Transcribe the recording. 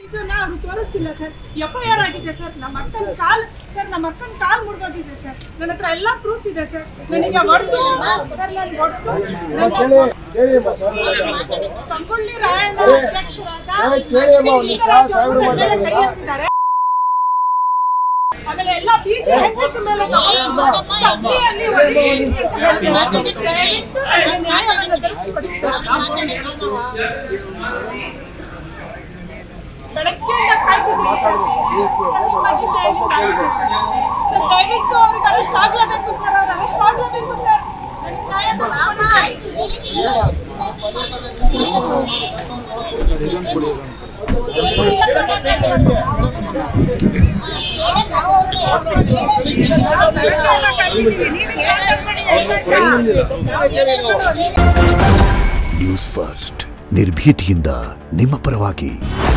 ಇದನ್ನ ಅವರು ತೋರಿಸ್ತಿಲ್ಲ ಸರ್ ಎಫ್ ಐ ಆರ್ ಆಗಿದೆ ಸರ್ ನಮ್ಮ ಅಕ್ಕನ ಕಾಲ್ ಸರ್ ನಮ್ಮ ಅಕ್ಕನ ಕಾಲ್ ಮುರಿದೋಗಿದೆ ಸರ್ ನನ್ನ ಹತ್ರ ಎಲ್ಲ ಪ್ರೂಫ್ ಇದೆ ಸರ್ ನನಗೆ ಹೊಡೆದು ಸರ್ ನಾನು ಹೊಡೆದು ಕೇಳಿ ಕೇಳಿ ಅಮ್ಮ, ಸಾವಿರ ಸಂಗೊಳ್ಳಿ ರಾಯಣ್ಣ ಅಧ್ಯಕ್ಷರಾದ ಏ, ಕೇಳಿ ಅಮ್ಮ, ಒಂದು ನಿಮಿಷ, ಸಾವಿರ ಲಿಂಗರಾಜ್ ಅವ್ರ ಮೇಲೆ ಮಾತಾಡೋಣ. ಕೈ ಹಾಕ್ತಿದ್ದಾರೆ. ಆಮೇಲೆ ಎಲ್ಲ ಬೀದಿ ಹೆಂಗಸ ಮೇಲೆ ತಗೊಂಡು ಚಪ್ಲಿಯಲ್ಲಿ ಹೊಡಿಸಿ ಅಂತ ಹೇಳ್ತಾರೆ. ದಯವಿಟ್ಟು ನನಗೆ ನ್ಯಾಯವನ್ನು ದೊರಕಿಸಿಕೊಡಿ ಸರ್. ಬೆಳಗ್ಗೆಯಿಂದ ಕಾಯ್ತಿದ್ದೀನಿ ಸರ್ ಸರ್ ನಿಮ್ಮ ಅಜಿಷೆಯಲ್ಲಿ ಕಾಯ್ತಿದ್ದೀನಿ ಸರ್ ಸರ್ ದಯವಿಟ್ಟು ಅವ್ರಿಗೆ ಅರೆಸ್ಟ್ ಆಗ್ಲೇಬೇಕು ಸರ್ ಅವ್ರು ಅರೆಸ್ಟ್ ಆಗ್ಲೇಬೇಕು ಸರ್ ನನಗೆ ನ್ಯಾಯ ದೊರಕಿಸ್ಕೊಡಿ ಸರ್ ನ್ಯೂಸ್ ಫಸ್ಟ್ ನಿರ್ಭೀತಿಯಿಂದ ನಿಮ್ಮ ಪರವಾಗಿ